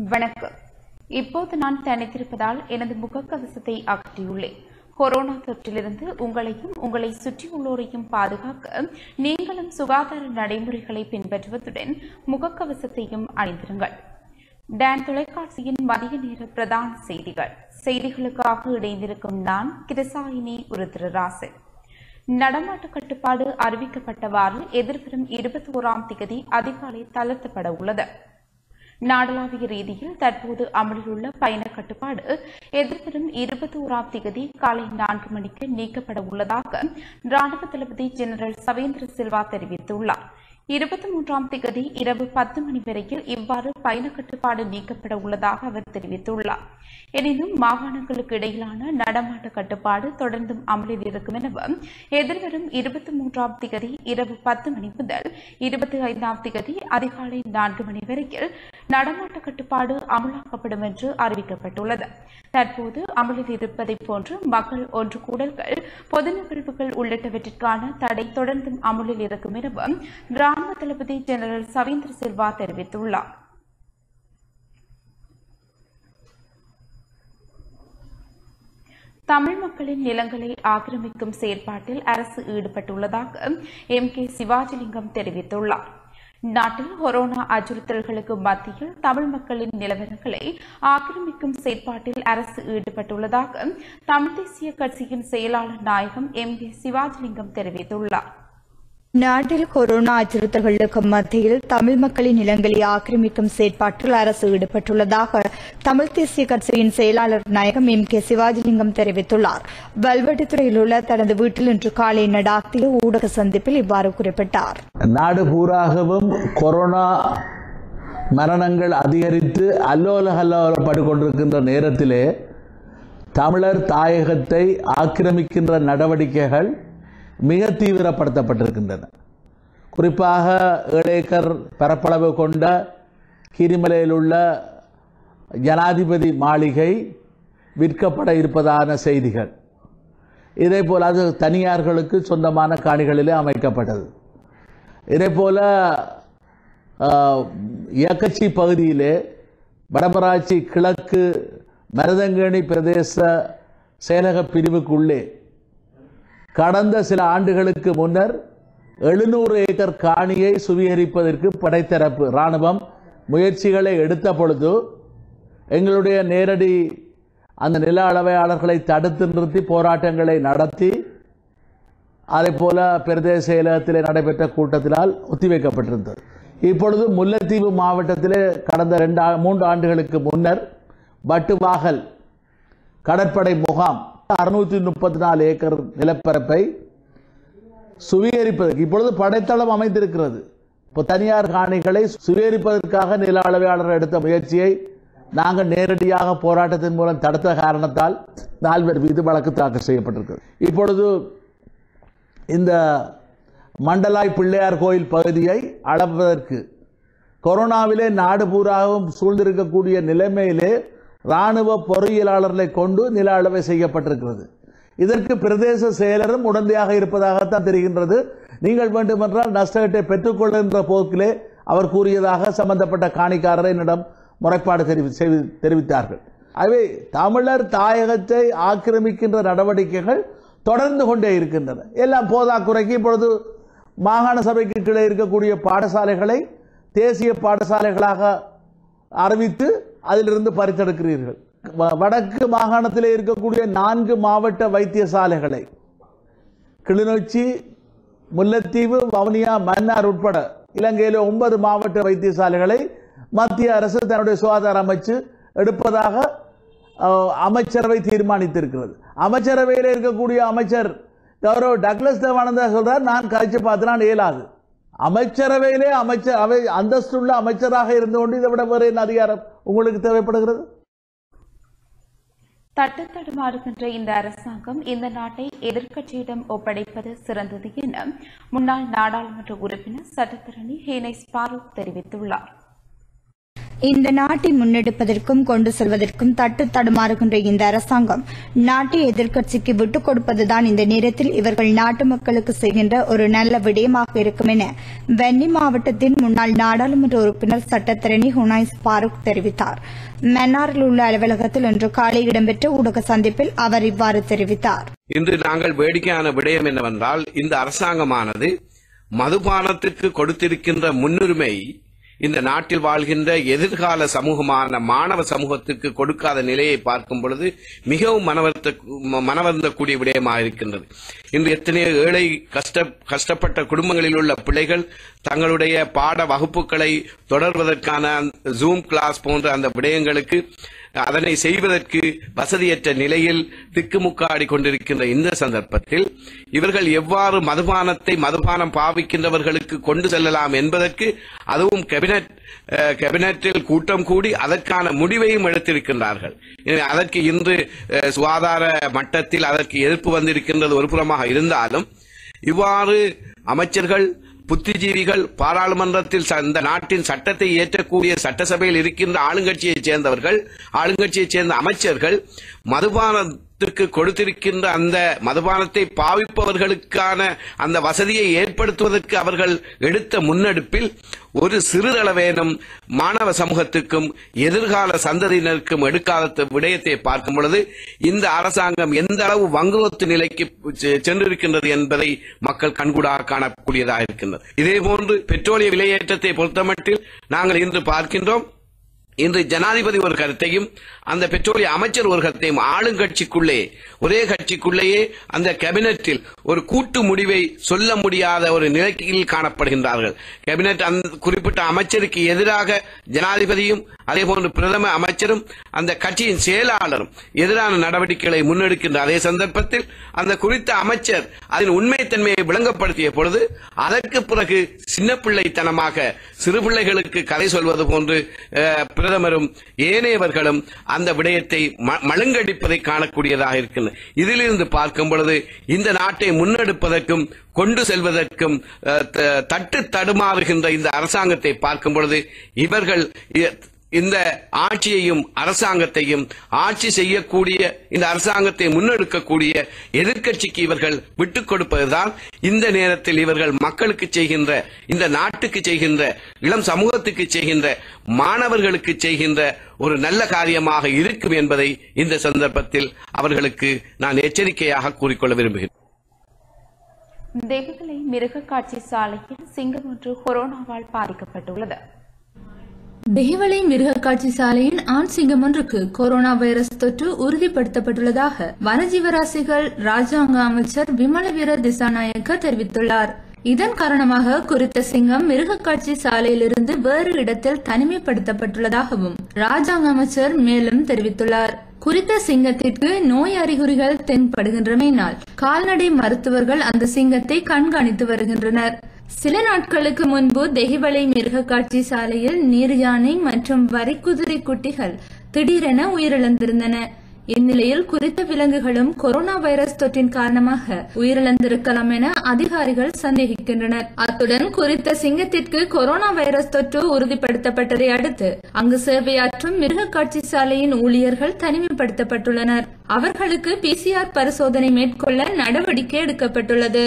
வணக்கம் இப்போது நான் தனித்திருப்பதால் எனது முகக்கவசத்தை அகற்றியுள்ளேன் கொரோனா தொற்றிலிருந்து உங்களையும் உங்களை சுற்றியுள்ளோரையும் பாதுகாக்க நீங்களும் சுகாதார நடைமுறைகளை பின்பற்றுவதுடன் முகக்கவசத்தையும் அணிந்திருங்கள் டான் தொலைக்காட்சியின் மதிய நேர பிரதான செய்திகள் செய்திகளுக்காக இணைந்திருக்கும் நான் கிருசாயினி உருத்திரராசன் நடமாட்ட கட்டுப்பாடு அறிவிக்கப்பட்டவாறு எதிர்வரும் இருபத்தி ஓராம் தேதி அதிகாலை தளர்த்தப்பட உள்ளது நாடளாவிய ரீதியில் தற்போது அமலில் உள்ள பயண கட்டுப்பாடு எதிர்வரும் இருபத்தி ஓராம் தேதி காலை நான்கு மணிக்கு நீக்கப்பட உள்ளதாக ராணுவ தளபதி ஜெனரல் சவேந்திர சில்வா தெரிவித்துள்ளார் இருபத்தி மூன்றாம் தேதி இரவு பத்து மணி வரையில் இவ்வாறு பயண கட்டுப்பாடு நீக்கப்பட உள்ளதாக அவர் தெரிவித்துள்ளார் எனினும் மாகாணங்களுக்கு இடையிலான நடமாட்ட கட்டுப்பாடு தொடர்ந்தும் அமலில் இருக்கும் எனவும் எதிர்வரும் இருபத்தி மூன்றாம் தேதி இரவு பத்து மணி முதல் இருபத்தி ஐந்தாம் தேதி அதிகாலை நான்கு மணி வரையில் நடமாட்ட கட்டுப்பாடு அமலாக்கப்படும் என்று அறிவிக்கப்பட்டுள்ளது தற்போது அமலில் இருப்பதைப் போன்று மக்கள் ஒன்று கூடல்கள் பொது நிகழ்வுகள் உள்ளிட்டவற்றிற்கான தடை தொடர்ந்தும் அமலில் இருக்கும் எனவும் ராணுவ தளபதி ஜெனரல் சவீந்திர சில்வா தெரிவித்துள்ளார் தமிழ் மக்களின் நிலங்களை ஆக்கிரமிக்கும் செயற்பாட்டில் அரசு ஈடுபட்டுள்ளதாக எம் கே சிவாஜிலிங்கம் தெரிவித்துள்ளார் நாட்டில் கொரோனா அச்சுறுத்தல்களுக்கு மத்தியில் தமிழ் மக்களின் நிலவரங்களை ஆக்கிரமிக்கும் செயற்பாட்டில் அரசு ஈடுபட்டுள்ளதாக தமிழ் தேசிய கட்சியின் செயலாளர் நாயகம் எம் கே சிவாஜிலிங்கம் தெரிவித்துள்ளார் நாட்டில் கொரோனா அச்சுறுத்தல்களுக்கு மத்தியில் தமிழ் மக்களின் நிலங்களை ஆக்கிரமிக்கும் செயற்பாட்டில் அரசு ஈடுபட்டுள்ளதாக தமிழ் தேசிய கட்சியின் செயலாளர் நாயகம் எம் கே சிவாஜிலிங்கம் தெரிவித்துள்ளார் வல்வெட்டித்துறையில் உள்ள தனது வீட்டில் இன்று காலை நடாத்திய ஊடக சந்திப்பில் இவ்வாறு குறிப்பிட்டார் நாடு பூராகவும் கொரோனா மரணங்கள் அதிகரித்து அல்லோல அல்லோலப்பட்டு கொண்டிருக்கின்ற நேரத்திலே தமிழர் தாயகத்தை ஆக்கிரமிக்கின்ற நடவடிக்கைகள் மிக தீவிரப்படுத்தப்பட்டிருக்கின்றன குறிப்பாக ஏழு ஏக்கர் பரப்பளவு கொண்ட கீரிமலையில் உள்ள ஜனாதிபதி மாளிகை விற்கப்பட இருப்பதான செய்திகள் இதேபோல் அது தனியார்களுக்கு சொந்தமான காணிகளிலே அமைக்கப்பட்டது இதேபோல இயக்கச்சி பகுதியிலே வடமராட்சி கிழக்கு மருதங்கேணி பிரதேச செயலக பிரிவுக்குள்ளே கடந்த சில ஆண்டுகளுக்கு முன்னர் எழுநூறு ஏக்கர் காணியை சுவீகரிப்பதற்கு படைத்தரப்பு இராணுவம் முயற்சிகளை எடுத்த பொழுது எங்களுடைய நேரடி அந்த நில அளவையாளர்களை தடுத்து நிறுத்தி போராட்டங்களை நடத்தி அதே போல பிரதேச செயலகத்திலே நடைபெற்ற கூட்டத்தினால் ஒத்திவைக்கப்பட்டிருந்தது இப்பொழுது முல்லைத்தீவு மாவட்டத்திலே கடந்த ரெண்டு ஆ- மூன்று ஆண்டுகளுக்கு முன்னர் பட்டுவாகல் கடற்படை முகாம் அறுநூத்தி முப்பத்தி நாலு ஏக்கர் நிலப்பரப்பை சுவீகரிப்பதற்கு இப்பொழுது படைத்தளம் அமைந்திருக்கிறது இப்போ தனியார் காணிகளை சுவீகரிப்பதற்காக நில அளவையாளர் எடுத்த முயற்சியை நாங்கள் நேரடியாக போராட்டத்தின் மூலம் தடுத்த காரணத்தால் நால்வர் மீது வழக்கு தாக்கல் செய்யப்பட்டிருக்கிறது இப்பொழுது இந்த மண்டலாய் பிள்ளையார் கோயில் பகுதியை அளப்பதற்கு கொரோனாவிலே நாடு பூராகவும் சூழ்ந்திருக்கக்கூடிய நிலைமையிலே இராணுவ பொறியியலாளர்களை கொண்டு நில அளவை செய்யப்பட்டிருக்கிறது இதற்கு பிரதேச செயலரும் உடந்தையாக இருப்பதாகத்தான் தெரிகின்றது நீங்கள் வேண்டுமென்றால் நஷ்டத்தை பெற்றுக்கொள்கின்ற போக்கிலே அவர் கூறியதாக சம்பந்தப்பட்ட காணிக்காரரை என்னிடம் முறைப்பாடு தெரிவி செய்து- தெரிவித்தார்கள் ஆகவே தமிழர் தாயகத்தை ஆக்கிரமிக்கின்ற நடவடிக்கைகள் தொடர்ந்து கொண்டே இருக்கின்றன எல்லாம் போதாக்குறைக்கு இப்பொழுது மாகாண சபைக்கு கீழே இருக்கக்கூடிய பாடசாலைகளை தேசிய பாடசாலைகளாக அறிவித்து அதிலிருந்து பறித்தெடுக்கிறீர்கள் வ- வடக்கு மாகாணத்திலே இருக்கக்கூடிய நான்கு மாவட்ட வைத்தியசாலைகளை கிளிநொச்சி முல்லைத்தீவு வவுனியா மன்னார் உட்பட இலங்கையிலே ஒன்பது மாவட்ட வைத்தியசாலைகளை மத்திய அரசு தன்னுடைய சுகாதார அமைச்சு எடுப்பதாக அஹ், அமைச்சரவை தீர்மானித்திருக்கிறது அமைச்சரவையில் இருக்கக்கூடிய அமைச்சர் கௌரவ டக்ளஸ் தேவானந்தா சொல்றார் நான் கழிச்சு பார்த்தினான் இயலாது அமைச்சரவையிலே அமைச்சர் அவை அந்தஸ்துள்ள அமைச்சராக இருந்து கொண்டு இதை விட வேறு என்ன அதிகாரம் உங்களுக்கு தேவைப்படுகிறது தட்டுத்தடுமாறுகின்ற இந்த அரசாங்கம் இந்த நாட்டை எதிர்க்கட்சியிடம் ஒப்படைப்பது சிறந்தது என முன்னாள் நாடாளுமன்ற உறுப்பினர் சட்டத்தரணி ஹேனைஸ் பாரூக் தெரிவித்துள்ளார் இந்த நாட்டை முன்னெடுப்பதற்கும் கொண்டு செல்வதற்கும் தட்டு தடுமாறுகின்ற இந்த அரசாங்கம் நாட்டை எதிர்க்கட்சிக்கு விட்டுக் கொடுப்பதுதான் இந்த நேரத்தில் இவர்கள் நாட்டு மக்களுக்கு செய்கின்ற ஒரு நல்ல விடயமாக இருக்கும் என வன்னி மாவட்டத்தின் முன்னாள் நாடாளுமன்ற உறுப்பினர் சட்டத்திரணி ஹுனாய்ஸ் பாரூக் தெரிவித்தார் மன்னாரில் உள்ள அலுவலகத்தில் இன்று காலை இடம்பெற்ற ஊடக சந்திப்பில் அவர் இவ்வாறு தெரிவித்தார் இன்று நாங்கள் வேடிக்கையான விடயம் என்னவென்றால் இந்த அரசாங்கமானது மதுபானத்திற்கு கொடுத்திருக்கின்ற முன்னுரிமை இந்த நாட்டில் வாழ்கின்ற எதிர்கால சமூகமான மாணவ சமூகத்திற்கு கொடுக்காத நிலையை பார்க்கும் பொழுது மிகவும் மனவருத்த மனவருந்தக்கூடிய விடயமாக இருக்கின்றது இன்று எத்தனையோ ஏழை கஷ்ட கஷ்டப்பட்ட குடும்பங்களில் உள்ள பிள்ளைகள் தங்களுடைய பாட வகுப்புகளை தொடர்வதற்கான ஜூம் கிளாஸ் போன்ற அந்த விடயங்களுக்கு அதனை செய்வதற்கு வசதியற்ற நிலையில் திக்குமுக்காடி கொண்டிருக்கின்ற இந்த சந்தர்ப்பத்தில் இவர்கள் எவ்வாறு மதுபானத்தை மதுபானம் பாவிக்கின்றவர்களுக்கு கொண்டு செல்லலாம் என்பதற்கு அதுவும் கேபினட் அஹ், கேபினட்டில் கூட்டம் கூடி அதற்கான முடிவையும் எடுத்திருக்கின்றார்கள் எனவே அதற்கு இன்று அஹ், சுகாதார மட்டத்தில் அதற்கு எதிர்ப்பு வந்திருக்கின்றது ஒரு புறமாக இருந்தாலும் இவ்வாறு அமைச்சர்கள் புத்திஜீவிகள் பாராளுமன்றத்தில் ச- இந்த நாட்டின் சட்டத்தை இயற்றக்கூடிய சட்டசபையில் இருக்கின்ற ஆளுங்கட்சியைச் சேர்ந்தவர்கள் ஆளுங்கட்சியைச் சேர்ந்த அமைச்சர்கள் மதுபானத்திற்கு கொடுத்திருக்கின்ற அந்த மதுபானத்தை பாவிப்பவர்களுக்கான அந்த வசதியை ஏற்படுத்துவதற்கு அவர்கள் எடுத்த முன்னெடுப்பில் ஒரு சிறிதளவேனும் மாணவ சமூகத்துக்கும் எதிர்கால சந்ததியினருக்கும் எடுக்காத விடயத்தை பார்க்கும் பொழுது இந்த அரசாங்கம் எந்த அளவு வங்குரோத்து நிலைக்கு செ- சென்றிருக்கின்றது என்பதை மக்கள் கண்கூடாக காணக்கூடியதாக இருக்கின்றது இதேபோன்று பெட்ரோலிய விலையேற்றத்தை பொறுத்தமட்டில் நாங்கள் இன்று பார்க்கின்றோம் இன்று ஜனாதிபதி ஒரு கருத்தையும் அந்த பெட்ரோலிய அமைச்சர் ஒரு கருத்தையும் ஆளுங்கட்சிக்குள்ளே ஒரே கட்சிக்குள்ளேயே அந்த கேபினட்டில் ஒரு கூட்டு முடிவை சொல்ல முடியாத ஒரு நிலையில் காணப்படுகின்றார்கள் கேபினட் அந்த குறிப்பிட்ட அமைச்சருக்கு எதிராக ஜனாதிபதியும் அதே போன்று பிரதம அமைச்சரும் அந்த கட்சியின் செயலாளரும் எதிரான நடவடிக்கைகளை முன்னெடுக்கின்ற அதே சந்தர்ப்பத்தில் அந்த குறித்த அமைச்சர் அதன் உண்மைத்தன்மையை விளங்கப்படுத்திய பொழுது அதற்கு பிறகு சின்ன பிள்ளைத்தனமாக சிறு பிள்ளைகளுக்கு கதை சொல்வது போன்று அஹ், பிரதமரும் ஏனையவர்களும் அந்த விடயத்தை ம- மழுங்கடிப்பதை காணக்கூடியதாக இருக்கின்றன இதிலிருந்து பார்க்கும் பொழுது இந்த நாட்டை முன்னெடுப்பதற்கும் கொண்டு செல்வதற்கும் அஹ், த- தட்டு தடுமாறுகின்ற இந்த அரசாங்கத்தை பார்க்கும் பொழுது இவர்கள் இ- இந்த ஆட்சியையும் அரசாங்கத்தையும் ஆட்சி செய்யக்கூடிய இந்த அரசாங்கத்தை முன்னெடுக்கக்கூடிய எதிர்க்கட்சிக்கு இவர்கள் விட்டுக் கொடுப்பதுதான் இந்த நேரத்தில் இவர்கள் மக்களுக்கு செய்கின்ற இந்த நாட்டுக்கு செய்கின்ற இளம் சமூகத்துக்கு செய்கின்ற மாணவர்களுக்கு செய்கின்ற ஒரு நல்ல காரியமாக இருக்கும் என்பதை இந்த சந்தர்ப்பத்தில் அவர்களுக்கு நான் எச்சரிக்கையாக கூறிக்கொள்ள விரும்புகிறேன் தேகலை மிருக காட்சி சாலையில் சிங்கம் ஒன்று கொரோனாவால் பாதிக்கப்பட்டுள்ளது தெஹிவளை மிருகக்காட்சி சாலையின் ஆண் சிங்கம் ஒன்றுக்கு கொரோனா வைரஸ் தொற்று உறுதிப்படுத்தப்பட்டுள்ளதாக வனஜீவராசிகள் ராஜாங்க அமைச்சர் விமலவீர திசாநாயக்க தெரிவித்துள்ளார் இதன் காரணமாக குறித்த சிங்கம் மிருகக்காட்சி சாலையிலிருந்து வேறு இடத்தில் தனிமைப்படுத்தப்பட்டுள்ளதாகவும் ராஜாங்க அமைச்சர் மேலும் தெரிவித்துள்ளார் குறித்த சிங்கத்திற்கு நோய் அறிகுறிகள் தென்படுகின்றமையினால் கால்நடை மருத்துவர்கள் அந்த சிங்கத்தை கண்காணித்து வருகின்றனர் சில நாட்களுக்கு முன்பு தெஹிவளை மிருகக்காட்சி சாலையில் நீர் யானை மற்றும் வரிக்குதிரை குட்டிகள் திடீரென உயிரிழந்திருந்தன இந்நிலையில் குறித்த விலங்குகளும் கொரோனா வைரஸ் தொற்றின் காரணமாக உயிரிழந்திருக்கலாம் என அதிகாரிகள் சந்தேகிக்கின்றனர் அத்துடன் குறித்த சிங்கத்திற்கு கொரோனா வைரஸ் தொற்று உறுதிப்படுத்தப்பட்டதை அடுத்து அங்கு சேவையாற்றும் மிருகக்காட்சி சாலையின் ஊழியர்கள் தனிமைப்படுத்தப்பட்டுள்ளனர் அவர்களுக்கு பிசிஆர் பரிசோதனை மேற்கொள்ள நடவடிக்கை எடுக்கப்பட்டுள்ளது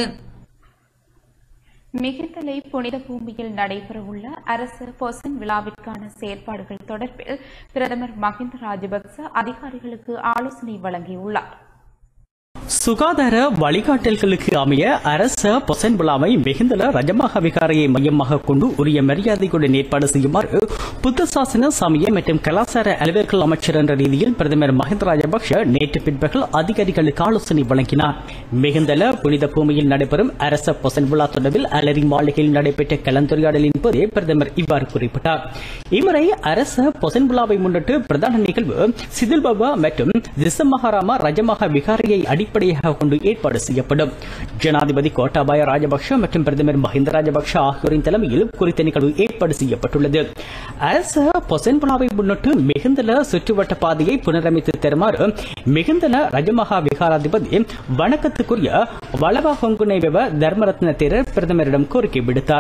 மிகுந்தலை புனித பூமியில் நடைபெறவுள்ள அரசு பொசன் விழாவிற்கான செயற்பாடுகள் தொடர்பில் பிரதமர் மஹிந்த ராஜபக்ச அதிகாரிகளுக்கு ஆலோசனை வழங்கியுள்ளார் சுகாதார வழிகாட்டல்களுக்கு அமைய அரச பொசன் விழாவை மிகுந்தல ரஜமாக விகாரையை மையமாக கொண்டு உரிய மரியாதையுடன் ஏற்பாடு செய்யுமாறு புத்த சாசன சமய மற்றும் கலாச்சார அலுவல்கள் அமைச்சர் என்ற ரீதியில் பிரதமர் மஹிந்த ராஜபக்ஷ நேற்று பிற்பகல் அதிகாரிகளுக்கு ஆலோசனை வழங்கினார் மிகுந்தல புனித பூமியில் நடைபெறும் அரச பொசன் விழா தொடர்பில் அலரி மாளிகையில் நடைபெற்ற கலந்துரையாடலின் போதே பிரதமர் இவ்வாறு குறிப்பிட்டார் இம்முறை அரச பொசன் விழாவை முன்னிட்டு பிரதான நிகழ்வு சிதில் பாபா மற்றும் திசமஹாராமா ரஜமகா விகாரையை அடிப்படையாக கொண்டு ஏற்பாடு செய்யப்படும் ஜனாதிபதி கோட்டாபாய ராஜபக்ஷ மற்றும் பிரதமர் மஹிந்த ராஜபக்ஷ ஆகியோரின் தலைமையில் குறித்த நிகழ்வு ஏற்பாடு செய்யப்பட்டுள்ளது அரச பொசன் விழாவை முன்னிட்டு மிகுந்தல சுற்றுவட்ட பாதையை புனரமைத்து தருமாறு மிகுந்தல ரஜமகா விகாராதிபதி வணக்கத்துக்குரிய வளவா ஹொங்குனை வெவ தர்மரத்ன தேரர் பிரதமரிடம் கோரிக்கை விடுத்தார்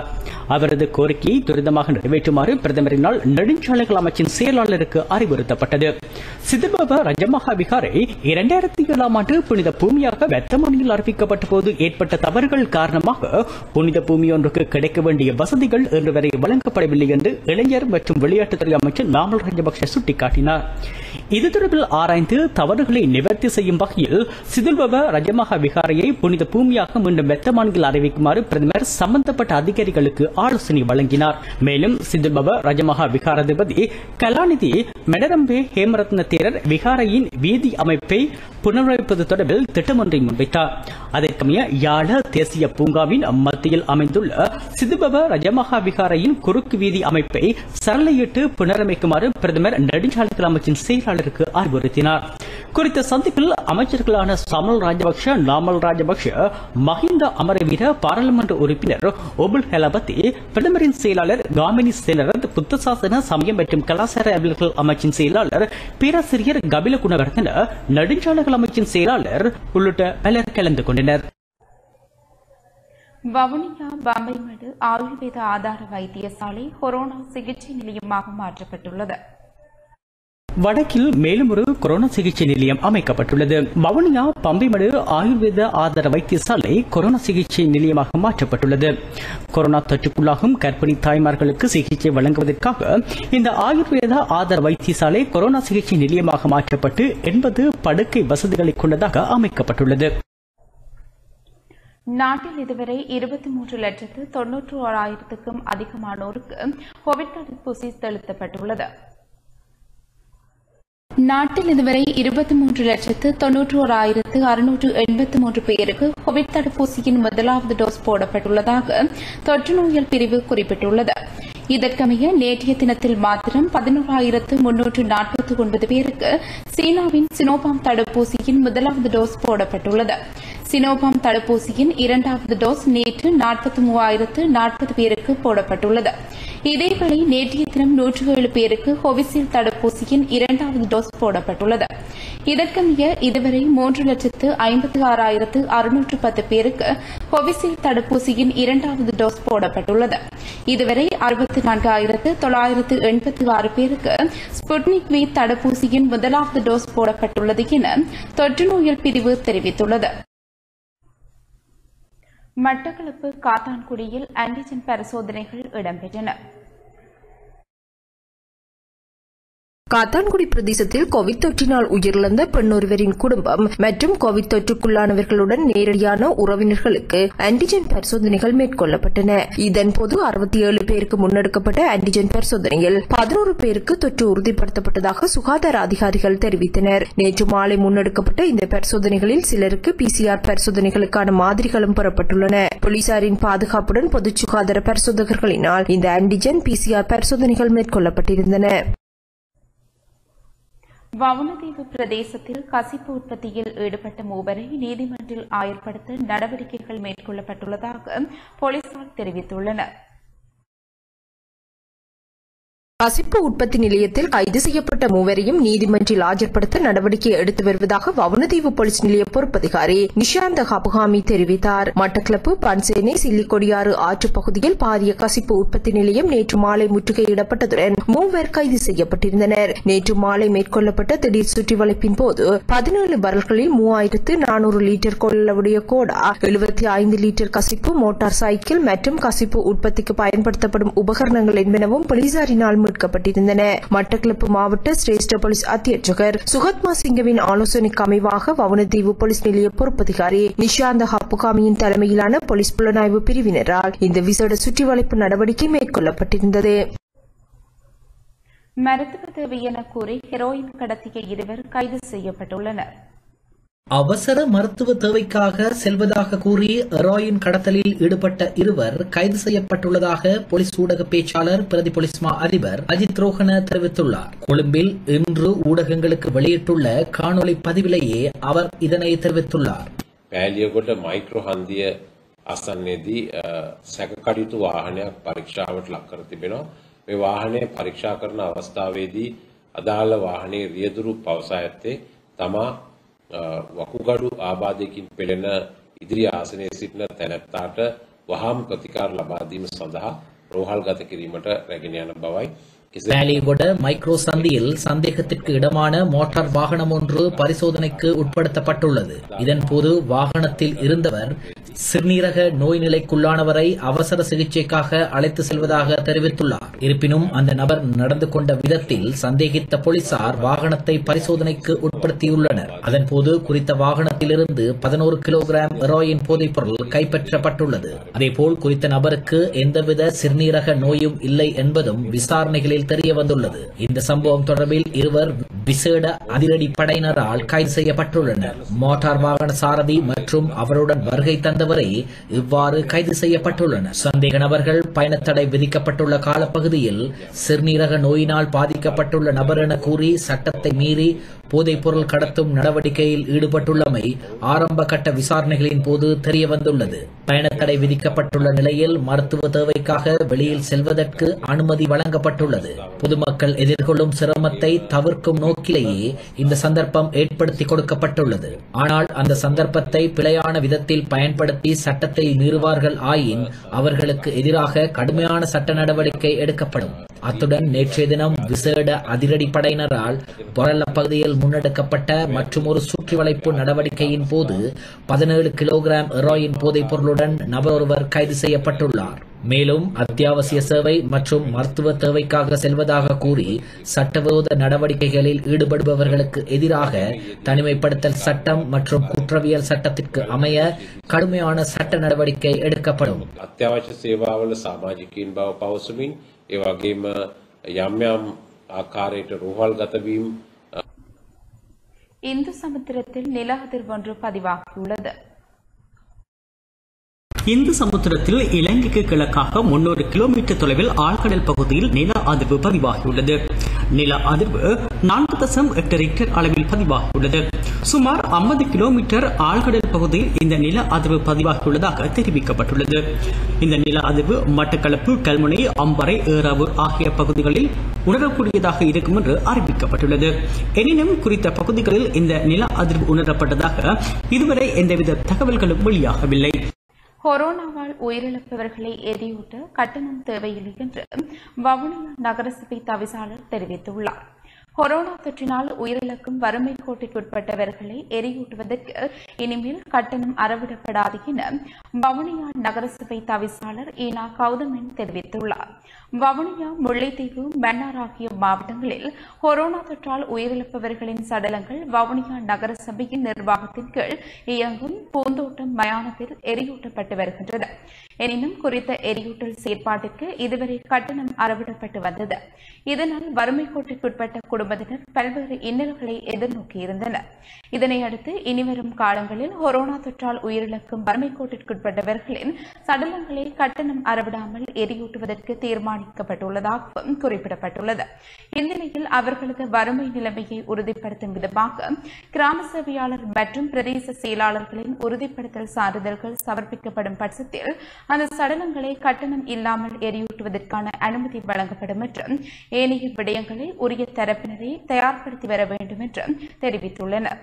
அவரது கோரிக்கையை துரிதமாக நிறைவேற்றுமாறு பிரதமரினால் நெடுஞ்சாலைகள் அமைச்சின் செயலாளருக்கு அறிவுறுத்தப்பட்டது சிதம்பர ரஜமகா விகாரை இரண்டாயிரத்தி ஏழாம் ஆண்டு புனித பூமியாக வெத்தமணியில் அறிவிக்கப்பட்ட போது ஏற்பட்ட தவறுகள் காரணமாக புனித பூமி ஒன்றுக்கு கிடைக்க வேண்டிய வசதிகள் இன்று வரை வழங்கப்படவில்லை என்று இளைஞர் மற்றும் விளையாட்டுத்துறை அமைச்சர் நாமல் ராஜபக்ஷ சுட்டிக்காட்டினார் இது தொடர்பில் ஆராய்ந்து தவறுகளை நிவர்த்தி செய்யும் வகையில் சிதுல்பவ ரஜமகா விகாரையை புனித பூமியாக மீண்டும் வெத்தமான்கள் அறிவிக்குமாறு பிரதமர் சம்பந்தப்பட்ட அதிகாரிகளுக்கு ஆலோசனை வழங்கினார் மேலும் சிதுல்பவ ரஜமகா விகாராதிபதி கலாநிதி மெடரம்பே ஹேமரத்ன தேரர் விகாரையின் வீதி அமைப்பை புனரமைப்பது தொடர்பில் திட்டம் ஒன்றை முன்வைத்தார் அதற்கமைய யாழ தேசிய பூங்காவின் மத்தியில் அமைந்துள்ள சிதுபவ ரஜமகா விகாரையின் குறுக்கு வீதி அமைப்பை சரளையிட்டு புனரமைக்குமாறு பிரதமர் நெடுஞ்சாலைகள் அமைச்சின் செயலாளருக்கு அறிவுறுத்தினார் குறித்த சந்திப்பில் அமைச்சர்களான சமல் ராஜபக்ஷ நாமல் ராஜபக்ஷ மஹிந்த அமரவீர பாராளுமன்ற உறுப்பினர் ஒபுல் ஹெலபதி பிரதமரின் செயலாளர் காமினி சேனரத் புத்தசாசன சமயம் மற்றும் கலாச்சார அலுவலர்கள் அமைச்சின் செயலாளர் பேராசிரியர் கபில குணவர்தன நெடுஞ்சாலைகள் அமைச்சின் செயலாளர் உள்ளிட்ட பலர் கலந்து கொண்டனர் வவுனியா பம்பைமேடு ஆயுர்வேத ஆதார வைத்தியசாலை கொரோனா சிகிச்சை நிலையமாக மாற்றப்பட்டுள்ளது வடக்கில் மேலும் ஒரு கொரோனா சிகிச்சை நிலையம் அமைக்கப்பட்டுள்ளது வவுனியா பம்பைமடு ஆயுர்வேத ஆதார வைத்தியசாலை கொரோனா சிகிச்சை நிலையமாக மாற்றப்பட்டுள்ளது கொரோனா தொற்றுக்குள்ளாகும் கர்ப்பிணி தாய்மார்களுக்கு சிகிச்சை வழங்குவதற்காக இந்த ஆயுர்வேத ஆதார வைத்தியசாலை கொரோனா சிகிச்சை நிலையமாக மாற்றப்பட்டு எண்பது படுக்கை வசதிகளை கொண்டதாக அமைக்கப்பட்டுள்ளது நாட்டில் இதுவரை இருபத்தி மூன்று லட்சத்து தொன்னூற்று ஓராயிரத்துக்கும் அதிகமானோருக்கு கோவிட் தடுப்பூசி செலுத்தப்பட்டுள்ளது நாட்டில் இதுவரை இருபத்தி மூன்று லட்சத்து தொன்னூற்று ஓராயிரத்து அறுநூற்று எண்பத்து மூன்று பேருக்கு கோவிட் தடுப்பூசியின் முதலாவது டோஸ் போடப்பட்டுள்ளதாக தொற்று நோயல் பிரிவு குறிப்பிட்டுள்ளது இதற்கமைய நேற்றைய தினத்தில் மாத்திரம் பதினோராயிரத்து முன்னூற்று நாற்பத்தி ஒன்பது பேருக்கு சீனாவின் சினோபாம் தடுப்பூசியின் முதலாவது டோஸ் போடப்பட்டுள்ளது சினோபாம் தடுப்பூசியின் இரண்டாவது டோஸ் நேற்று நாற்பத்தி மூவாயிரத்து நாற்பது பேருக்கு போடப்பட்டுள்ளது இதேவேளை நேற்றைய தினம் நூற்று ஏழு பேருக்கு கோவிஷீல்டு தடுப்பூசியின் இரண்டாவது டோஸ் போடப்பட்டுள்ளது இதற்கமைய இதுவரை மூன்று லட்சத்து ஐம்பத்தி ஆறாயிரத்து அறுநூற்று பத்து பேருக்கு கோவிஷீல்டு தடுப்பூசியின் இரண்டாவது டோஸ் போடப்பட்டுள்ளது இதுவரை அறுபத்தி நான்காயிரத்து தொள்ளாயிரத்து எண்பத்தி ஆறு பேருக்கு ஸ்புட்னிக் வி தடுப்பூசியின் முதலாவது டோஸ் போடப்பட்டுள்ளது என தொற்று நோயல் பிரிவு தெரிவித்துள்ளது மட்டக்களப்பு காத்தான்குடியில் ஆன்டிஜென் பரிசோதனைகள் இடம்பெற்றன காத்தான்குடி பிரதேசத்தில் கோவிட் தொற்றினால் உயிரிழந்த பெண்ணொருவரின் குடும்பம் மற்றும் கோவிட் தொற்றுக்குள்ளானவர்களுடன் நேரடியான உறவினர்களுக்கு ஆன்டிஜென் பரிசோதனைகள் மேற்கொள்ளப்பட்டன இதன்போது அறுபத்தி ஏழு பேருக்கு முன்னெடுக்கப்பட்ட ஆன்டிஜென் பரிசோதனையில் பதினோரு பேருக்கு தொற்று உறுதிப்படுத்தப்பட்டதாக சுகாதார அதிகாரிகள் தெரிவித்தனர் நேற்று மாலை முன்னெடுக்கப்பட்ட இந்த பரிசோதனைகளில் சிலருக்கு பிசிஆர் பரிசோதனைகளுக்கான மாதிரிகளும் பெறப்பட்டுள்ளன போலீசாரின் பாதுகாப்புடன் பொது சுகாதார பரிசோதகர்களினால் இந்த ஆன்டிஜென் பிசிஆர் பரிசோதனைகள் மேற்கொள்ளப்பட்டிருந்தன வவுனதீவு பிரதேசத்தில் கசிப்பு உற்பத்தியில் ஈடுபட்ட மூவரை நீதிமன்றில் ஆயர்படுத்த நடவடிக்கைகள் மேற்கொள்ளப்பட்டுள்ளதாக போலீசார் தெரிவித்துள்ளனர் கசிப்பு உற்பத்தி நிலையத்தில் கைது செய்யப்பட்ட மூவரையும் நீதிமன்றில் ஆஜர்படுத்த நடவடிக்கை எடுத்து வருவதாக வவுனதீவு போலீஸ் நிலைய பொறுப்பதிகாரி நிஷாந்த ஹபுகாமி தெரிவித்தார் மட்டக்களப்பு பன்சேனை சில்லிக்கொடியாறு ஆற்று பகுதியில் பாரிய கசிப்பு உற்பத்தி நிலையம் நேற்று மாலை முற்றுகையிடப்பட்டதுடன் மூவர் கைது செய்யப்பட்டிருந்தனர் நேற்று மாலை மேற்கொள்ளப்பட்ட திடீர் சுற்றி வளைப்பின் போது பதினேழு பரல்களில் மூவாயிரத்து நானூறு லிட்டர் கொள்ளவுடைய கோடா எழுபத்தி ஐந்து லிட்டர் கசிப்பு மோட்டார் சைக்கிள் மற்றும் கசிப்பு உற்பத்திக்கு பயன்படுத்தப்படும் உபகரணங்கள் என்பனவும் போலீசாரினால் மீட்கப்பட்டிருந்தன மட்டக்களப்பு மாவட்ட சிரேஷ்ட போலீஸ் அத்தியட்சகர் சுகத்மா சிங்கவின் ஆலோசனைக்கு அமைவாக வவுனதீவு போலீஸ் நிலைய பொறுப்பதிகாரி நிஷாந்த ஹப்புகாமியின் தலைமையிலான போலீஸ் புலனாய்வு பிரிவினரால் இந்த விசேட சுற்றிவளைப்பு நடவடிக்கை மேற்கொள்ளப்பட்டிருந்தது மருத்துவ தேவை என கூறி ஹெரோயின் கடத்திய இருவர் கைது செய்யப்பட்டுள்ளனர் அவசர மருத்துவ தேவைக்காக செல்வதாக கூறி ஹெராயின் கடத்தலில் ஈடுபட்ட இருவர் கைது செய்யப்பட்டுள்ளதாக போலீஸ் ஊடக பேச்சாளர் பிரதி போலீஸ் மா அதிபர் அஜித் ரோஹன தெரிவித்துள்ளார் கொழும்பில் இன்று ஊடகங்களுக்கு வெளியிட்டுள்ள காணொலி பதிவிலேயே அவர் இதனை தெரிவித்துள்ளார் පෑලියකොට මයික්‍රෝ හන්දිය අසන්නේදී අ, සැකකටයුතු වාහනයක් පරීක්ෂාවට ලක් කර තිබෙනවා. මේ වාහනය පරීක්ෂා කරන අවස්ථාවේදී අදාළ වාහනේ රියදුරු පවසා ඇත්තේ තමා අ, වකුගඩු ආබාධයකින් පෙළෙන ඉදිරි ආසනයේ සිටින තැනැත්තාට වහාම ප්‍රතිකාර ලබා දීම සඳහා රෝහල් ගත කිරීමට රැගෙන යන බවයි කිසි வேலிகொட மைக்ரோ சந்தியில் சந்தேகத்திற்கு இடமான மோட்டார் வாகனம் ஒன்று பரிசோதனைக்கு உட்படுத்தப்பட்டுள்ளது இதன்போது வாகனத்தில் இருந்தவர் சிறுநீரக நோய் நிலைக்குள்ளானவரை அவசர சிகிச்சைக்காக அழைத்து செல்வதாக தெரிவித்துள்ளார் இருப்பினும் அந்த நபர் நடந்து கொண்ட விதத்தில் சந்தேகித்த போலீசார் வாகனத்தை பரிசோதனைக்கு உட்படுத்தியுள்ளனர் அதன்போது குறித்த வாகனத்திலிருந்து பதினோரு கிலோகிராம் ஹெரோயின் போதைப் பொருள் கைப்பற்றப்பட்டுள்ளது அதேபோல் குறித்த நபருக்கு எந்தவித சிறுநீரக நோயும் இல்லை என்பதும் விசாரணைகளில் தெரிய வந்துள்ளது இந்த சம்பவம் தொடர்பில் இருவர் விசேட அதிரடி படையினரால் கைது செய்யப்பட்டுள்ளனர் மோட்டார் வாகன சாரதி மற்றும் அவருடன் வருகை தந்தவரை இவ்வாறு கைது செய்யப்பட்டுள்ளனர் சந்தேக நபர்கள் பயணத்தடை விதிக்கப்பட்டுள்ள காலப்பகுதியில் சிறுநீரக நோயினால் பாதிக்கப்பட்டுள்ள நபர் என கூறி சட்டத்தை மீறி போதைப் பொருள் கடத்தும் நடவடிக்கையில் ஈடுபட்டுள்ளமை ஆரம்ப கட்ட விசாரணைகளின் போது தெரிய வந்துள்ளது பயணத்தடை விதிக்கப்பட்டுள்ள நிலையில் மருத்துவ தேவைக்காக வெளியில் செல்வதற்கு அனுமதி வழங்கப்பட்டுள்ளது பொதுமக்கள் எதிர்கொள்ளும் சிரமத்தை தவிர்க்கும் நோக்கிலேயே இந்த சந்தர்ப்பம் ஏற்படுத்தி கொடுக்கப்பட்டுள்ளது ஆனால் அந்த சந்தர்ப்பத்தை பிழையான விதத்தில் பயன்படுத்தி சட்டத்தை மீறுவார்கள் ஆயின் அவர்களுக்கு எதிராக கடுமையான சட்ட நடவடிக்கை எடுக்கப்படும் அத்துடன் நேற்றைய தினம் விசேட அதிரடி படையினரால் பொரல்ல பகுதியில் முன்னெடுக்கப்பட்ட மற்றும் ஒரு சுற்றி வளைப்பு நடவடிக்கையின் போது பதினேழு கிலோகிராம் ஹெரோயின் போதைப் பொருளுடன் நபர் ஒருவர் கைது செய்யப்பட்டுள்ளார் மேலும் அத்தியாவசிய சேவை மற்றும் மருத்துவ தேவைக்காக செல்வதாக கூறி சட்டவிரோத நடவடிக்கைகளில் ஈடுபடுபவர்களுக்கு எதிராக தனிமைப்படுத்தல் சட்டம் மற்றும் குற்றவியல் சட்டத்திற்கு அமைய கடுமையான சட்ட நடவடிக்கை எடுக்கப்படும் අත්‍යවශ්‍ය සේවාවල සමාජිකයින් බව පවසමින් ඒ වගේම යම් යම් ආකාරයට රෝහල් ගතවීම් இந்து சமுத்திரத்தில் நில அதிர்வு ஒன்று பதிவாகியுள்ளது இந்து சமுத்திரத்தில் இலங்கைக்கு கிழக்காக முன்னூறு கிலோமீட்டர் தொலைவில் ஆழ்கடல் பகுதியில் நில அதிர்வு பதிவாகியுள்ளது நில அதிர்வு நான்கு தசம் எட்டு ரிக்டர் அளவில் பதிவாகியுள்ளது சுமார் 50 கிலோமீட்டர் ஆழ்கடல் பகுதியில் இந்த நில அதிர்வு பதிவாகியுள்ளதாக தெரிவிக்கப்பட்டுள்ளது இந்த நில அதிர்வு மட்டக்களப்பு கல்முனை அம்பரை ஏறாவூர் ஆகிய பகுதிகளில் உணரக்கூடியதாக இருக்கும் என்று அறிவிக்கப்பட்டுள்ளது எனினும் குறித்த பகுதிகளில் இந்த நில அதிர்வு உணரப்பட்டதாக இதுவரை எந்தவித தகவல்களும் வெளியாகவில்லை கொரோனாவால் உயிரிழப்பவர்களை எரியூட்ட கட்டணம் தேவையில்லை என்று வவுனியா நகரசபை தவிசாளர் தெரிவித்துள்ளார் கொரோனா தொற்றினால் உயிரிழக்கும் வறுமை கோட்டிற்குட்பட்டவர்களை எரியூட்டுவதற்கு இனிமேல் கட்டணம் அறவிடப்படாது என வவுனியா நகரசபை தவிசாளர் ஈனா கௌதமன் தெரிவித்துள்ளார் வவுனியா முல்லைத்தீவு மன்னார் ஆகிய மாவட்டங்களில் கொரோனா தொற்றால் உயிரிழப்பவர்களின் சடலங்கள் வவுனியா நகரசபையின் நிர்வாகத்தின் கீழ் இயங்கும் பூந்தோட்டம் மயானத்தில் எரியூட்டப்பட்டு வருகின்றது எனினும் குறித்த எரியூட்டல் செயற்பாட்டிற்கு இதுவரை கட்டணம் அறவிடப்பட்டு வந்தது இதனால் வறுமை கோட்டிற்குட்பட்ட குடும்பத்தினர் பல்வேறு இன்னல்களை எதிர்நோக்கியிருந்தனர் இதனையடுத்து இனிவரும் காலங்களில் கொரோனா தொற்றால் உயிரிழக்கும் வறுமை கோட்டிற்குட்பட்டவர்களின் சடலங்களை கட்டணம் அறவிடாமல் எரியூட்டுவதற்கு தீர்மானிக்கப்பட்டுள்ளதாகவும் குறிப்பிடப்பட்டுள்ளது இந்நிலையில் அவர்களது வறுமை நிலைமையை உறுதிப்படுத்தும் விதமாக கிராம சேவையாளர் மற்றும் பிரதேச செயலாளர்களின் உறுதிப்படுத்தல் சான்றிதழ்கள் சமர்ப்பிக்கப்படும் பட்சத்தில் அந்த சடலங்களை கட்டணம் இல்லாமல் எரியூட்டுவதற்கான அனுமதி வழங்கப்படும் என்றும் ஏனைய விடயங்களை உரிய தரப்பினரை தயார்படுத்தி வர வேண்டும் என்றும் தெரிவித்துள்ளனர்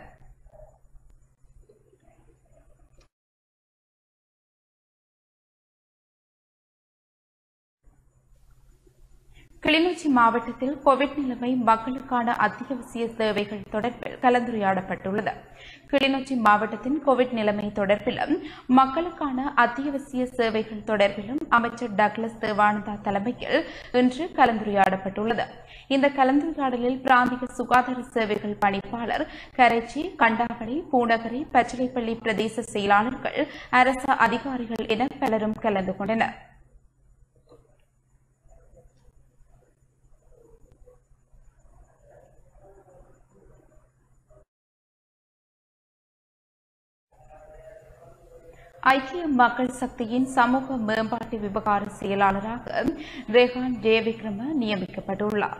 கிளிநொச்சி மாவட்டத்தில் கோவிட் நிலைமை மக்களுக்கான அத்தியாவசிய சேவைகள் தொடர்பில் கலந்துரையாடப்பட்டுள்ளது கிளிநொச்சி மாவட்டத்தின் கோவிட் நிலைமை தொடர்பிலும் மக்களுக்கான அத்தியாவசிய சேவைகள் தொடர்பிலும் அமைச்சர் டக்ளஸ் தேவானந்தா தலைமையில் இன்று கலந்துரையாடப்பட்டுள்ளது இந்த கலந்துரையாடலில் பிராந்திய சுகாதார சேவைகள் பணிப்பாளர் கரைச்சி கண்டாவளி பூநகரி பச்சிலைப்பள்ளி பிரதேச செயலாளர்கள் அரசு அதிகாரிகள் என பலரும் கலந்து கொண்டனர் ஐக்கிய மக்கள் சக்தியின் சமூக மேம்பாட்டு விவகார செயலாளராக ரெஹான் ஜெயவிக்ரம நியமிக்கப்பட்டுள்ளார்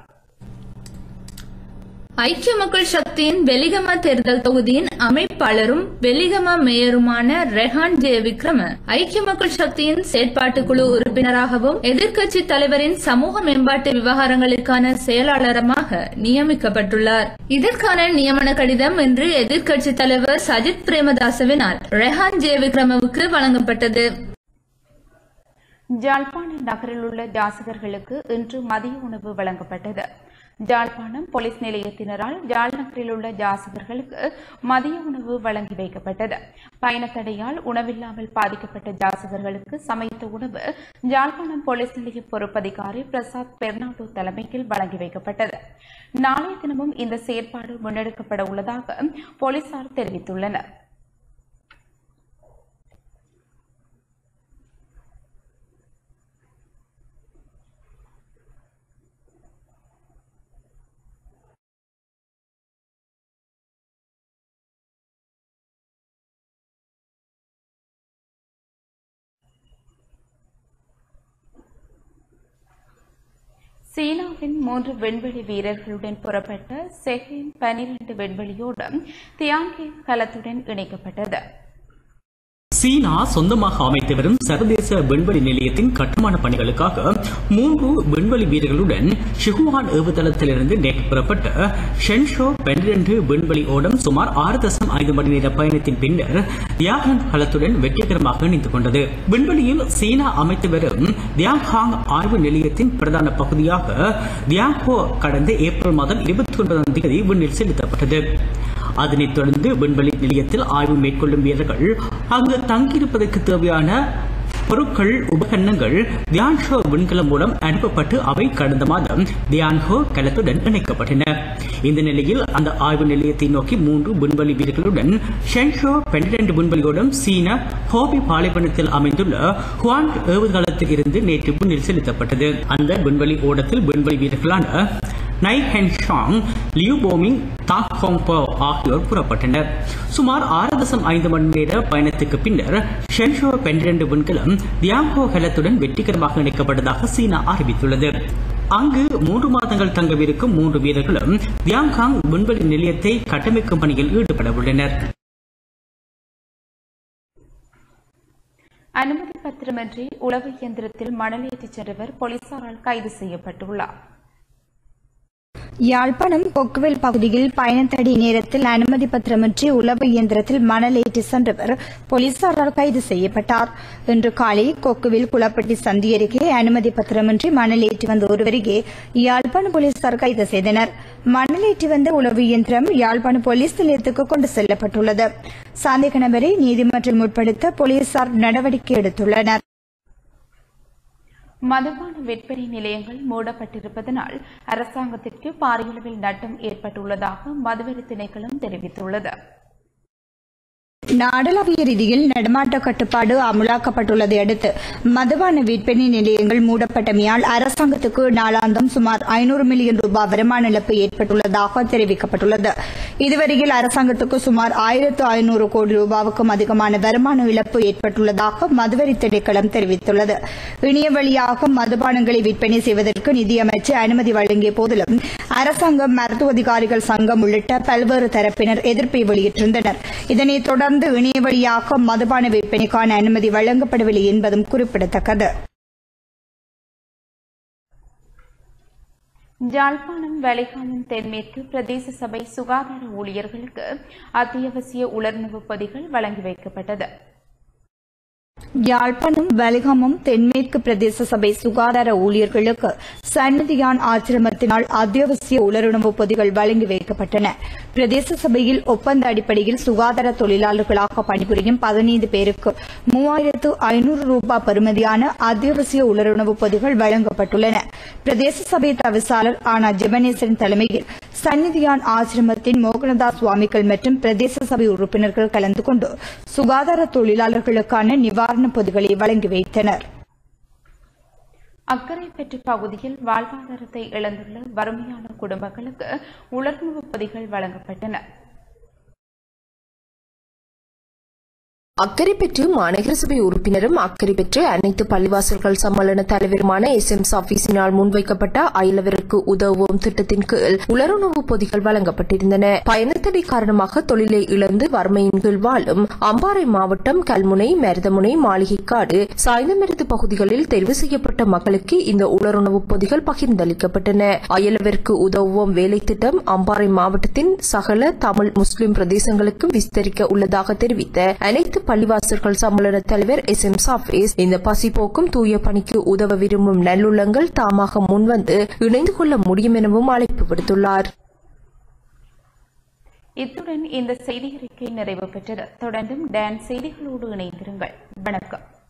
ஐக்கிய மக்கள் சக்தியின் வெலிகம தேர்தல் தொகுதியின் அமைப்பாளரும் வெலிகம மேயருமான ரெஹான் ஜெய விக்ரம ஐக்கிய மக்கள் சக்தியின் செயற்பாட்டு குழு உறுப்பினராகவும் எதிர்க்கட்சி தலைவரின் சமூக மேம்பாட்டு விவகாரங்களுக்கான செயலாளருமாக நியமிக்கப்பட்டுள்ளார் இதற்கான நியமன கடிதம் இன்று எதிர்க்கட்சி தலைவர் சஜித் பிரேமதாசவினால் ரெஹான் ஜெய விக்ரமவுக்கு வழங்கப்பட்டது ஜாழ்ப்பாணம் நகரில் உள்ள ஜாசகர்களுக்கு இன்று மதிய உணவு வழங்கப்பட்டது ஜாழ்ப்பாணம் போலீஸ் நிலையத்தினரால் ஜாழ் நகரில் உள்ள ஜாசகர்களுக்கு மதிய உணவு வழங்கி வைக்கப்பட்டது பயணத்தடையால் உணவில்லாமல் பாதிக்கப்பட்ட ஜாசகர்களுக்கு சமைத்த உணவு ஜாழ்ப்பாணம் போலீஸ் நிலைய பொறுப்பதிகாரி பிரசாத் பெர்னாடோ தலைமையில் வழங்கி வைக்கப்பட்டது நாளைய தினமும் இந்த செயற்பாடு முன்னெடுக்கப்பட உள்ளதாக போலீசார் தெரிவித்துள்ளனர் சீனாவின் மூன்று விண்வெளி வீரர்களுடன் புறப்பட்ட செஹின் பனிரெண்டு விண்வெளியோடு தியாங்கே கலத்துடன் இணைக்கப்பட்டது சீனா சொந்தமாக அமைத்து வரும் சர்வதேச விண்வெளி நிலையத்தின் கட்டுமான பணிகளுக்காக மூன்று விண்வெளி வீரர்களுடன் ஷிகுவான் ஏவுதளத்திலிருந்து நேற்று புறப்பட்ட ஷென்ஷோ பன்னிரண்டு விண்வெளி ஓடம் சுமார் ஆறு தசம் ஐந்து மணி நேர பயணத்தின் பின்னர் தியாகன் களத்துடன் வெற்றிகரமாக இணைந்து கொண்டது விண்வெளியில் சீனா அமைத்து வரும் தியாங்ஹாங் ஆய்வு நிலையத்தின் பிரதான பகுதியாக தியாங்ஹோ கடந்த ஏப்ரல் மாதம் இருபத்தி ஒன்பதாம் தேதி விண்ணில் செலுத்தப்பட்டது அதனைத் தொடர்ந்து விண்வெளி நிலையத்தில் ஆய்வு மேற்கொள்ளும் வீரர்கள் அங்கு தங்கியிருப்பதற்கு தேவையான பொருட்கள் உபகரணங்கள் தியான்ஹோ விண்கலம் மூலம் அனுப்பப்பட்டு அவை கடந்த மாதம் தியான்ஹோ கலத்துடன் இணைக்கப்பட்டன இந்த நிலையில் அந்த ஆய்வு நிலையத்தை நோக்கி மூன்று விண்வெளி வீரர்களுடன் ஷென்ஷோ பன்னிரண்டு விண்வெளியோடும் சீன ஹோபி பாலைவனத்தில் அமைந்துள்ள ஹுவான் ஏவுதளத்தில் இருந்து நேற்று விண்ணில் செலுத்தப்பட்டது அந்த விண்வெளி ஓடத்தில் விண்வெளி வீரர்களான நை ஹென் ஷாங் லியூ போமிங் தாக் ஹோங்போ ஆகியோர் புறப்பட்டனர் சுமார் ஆறு தசம் ஐந்து மணி நேர பயணத்துக்கு பின்னர் ஷென்ஷோ பன்னிரண்டு விண்கலம் தியாங்கோ ஹெலத்துடன் வெற்றிகரமாக இணைக்கப்பட்டதாக சீனா அறிவித்துள்ளது அங்கு மூன்று மாதங்கள் தங்கவிருக்கும் மூன்று வீரர்களும் தியாங்காங் விண்வெளி நிலையத்தை கட்டமைக்கும் பணியில் ஈடுபட உள்ளனர் அனுமதி பத்திரமின்றி உளவு இயந்திரத்தில் மணல் ஏற்றிச் சென்றவர் போலீசாரால் கைது செய்யப்பட்டுள்ளார் யாழ்ப்பாணம் கொக்குவில் பகுதியில் பயணத்தடி நேரத்தில் அனுமதி பத்திரமின்றி உளவு இயந்திரத்தில் மணல் ஏற்றி சென்றவர் போலீசாரால் கைது செய்யப்பட்டார் இன்று காலை கொக்குவில் குளப்பட்டி சந்தி அருகே அனுமதி பத்திரமின்றி மணல் ஏற்றி வந்த ஒருவரையே யாழ்ப்பாணம் போலீசார் கைது செய்தனர் மணல் ஏற்றி வந்த உளவு இயந்திரம் யாழ்ப்பாணம் போலீஸ் நிலையத்துக்கு கொண்டு செல்லப்பட்டுள்ளது சந்தேக நபரை நீதிமன்றம் முற்படுத்த போலீசார் நடவடிக்கை எடுத்துள்ளனர் மதுபான விற்பனை நிலையங்கள் மூடப்பட்டிருப்பதனால் அரசாங்கத்திற்கு பாரியளவில் நட்டம் ஏற்பட்டுள்ளதாக மதுவரி திணைக்களம் தெரிவித்துள்ளது நாடளாவிய ரீதியில் நடமாட்ட கட்டுப்பாடு அமுலாக்கப்பட்டுள்ளதை அடுத்து மதுபான விற்பனை நிலையங்கள் மூடப்பட்டமையால் அரசாங்கத்துக்கு நாளாந்தம் சுமார் ஐநூறு மில்லியன் ரூபாய் வருமான இழப்பு ஏற்பட்டுள்ளதாக தெரிவிக்கப்பட்டுள்ளது இதுவரையில் அரசாங்கத்துக்கு சுமார் ஆயிரத்து ஐநூறு கோடி ரூபாவுக்கும் அதிகமான வருமான இழப்பு ஏற்பட்டுள்ளதாக மதுவரி திணைக்களம் தெரிவித்துள்ளது இணைய வழியாக மதுபானங்களை விற்பனை செய்வதற்கு நிதியமைச்சர் அனுமதி வழங்கிய போதிலும் அரசாங்கம் மருத்துவ அதிகாரிகள் சங்கம் உள்ளிட்ட பல்வேறு தரப்பினர் எதிர்ப்பை வெளியிட்டிருந்தனர் இதனைத் தொடர்ந்து இணைய வழியாக மதுபான விற்பனைக்கான அனுமதி வழங்கப்படவில்லை என்பதும் குறிப்பிடத்தக்கது ஜாழ்ப்பாணம் வலிகாமம் தென்மேற்கு பிரதேச சபை சுகாதார ஊழியர்களுக்கு அத்தியாவசிய உலர்ணவு பொதிகள் வழங்கி வைக்கப்பட்டது யாழ்ப்பாணம் வலிகாமம் தென்மேற்கு பிரதேச சபை சுகாதார ஊழியர்களுக்கு சன்னதியான் ஆசிரமத்தினால் அத்தியாவசிய உலருணவு பொதிகள் வழங்கி வைக்கப்பட்டன பிரதேச சபையில் ஒப்பந்த அடிப்படையில் சுகாதார தொழிலாளர்களாக பணிபுரியும் பதினைந்து பேருக்கு மூவாயிரத்து ஐநூறு ரூபாய் பெறுமதியான அத்தியாவசிய உலருணவு பொதிகள் வழங்கப்பட்டுள்ளன பிரதேச சபை தவிசாளர் ஆனா ஜெபனேசன் தலைமையில் சந்நிதியான் ஆசிரமத்தின் மோகனதாஸ் சுவாமிகள் மற்றும் பிரதேச சபை உறுப்பினர்கள் கலந்து கொண்டு சுகாதார தொழிலாளர்களுக்கான நிவாரணப் பொதிகளை வழங்கி வைத்தனர் அக்கரைப்பற்று பகுதியில் வாழ்வாதாரத்தை இழந்துள்ள வறுமையான குடும்பங்களுக்கு உலர்ணவு பொதிகள் வழங்கப்பட்டன அக்கறை பெற்று மாநகர சபை உறுப்பினரும் அக்கறை பெற்று அனைத்து பள்ளிவாசல்கள் சம்மேளன தலைவருமான எஸ் எம் சாபீஸினால் முன்வைக்கப்பட்ட அயலவருக்கு உதவுவோம் திட்டத்தின் கீழ் உலருணவு பொதிகள் வழங்கப்பட்டிருந்தன பயணத்தடை காரணமாக தொழிலை இழந்து வறுமையின் கீழ் வாழும் அம்பாறை மாவட்டம் கல்முனை மருதமுனை மாளிகைக்காடு சாய்ந்தமருது பகுதிகளில் தெரிவு செய்யப்பட்ட மக்களுக்கு இந்த உலருணவு பொதிகள் பகிர்ந்தளிக்கப்பட்டன அயலவருக்கு உதவுவோம் வேலை திட்டம் அம்பாறை மாவட்டத்தின் சகல தமிழ் முஸ்லிம் பிரதேசங்களுக்கும் விஸ்தரிக்க உள்ளதாக தெரிவித்த அனைத்து பள்ளிவாசல்கள் சம்மேளன தலைவர் எஸ் எம் சாஃபேஸ் இந்த பசிப்போக்கும் தூய பணிக்கு உதவ விரும்பும் நல்லுள்ளங்கள் தாமாக முன்வந்து இணைந்து கொள்ள முடியும் எனவும் அழைப்பு விடுத்துள்ளார் இத்துடன் இந்த செய்தி அறிக்கை நிறைவு பெற்றது தொடர்ந்தும் டான் செய்திகளோடு இணைந்திருங்கள் வணக்கம்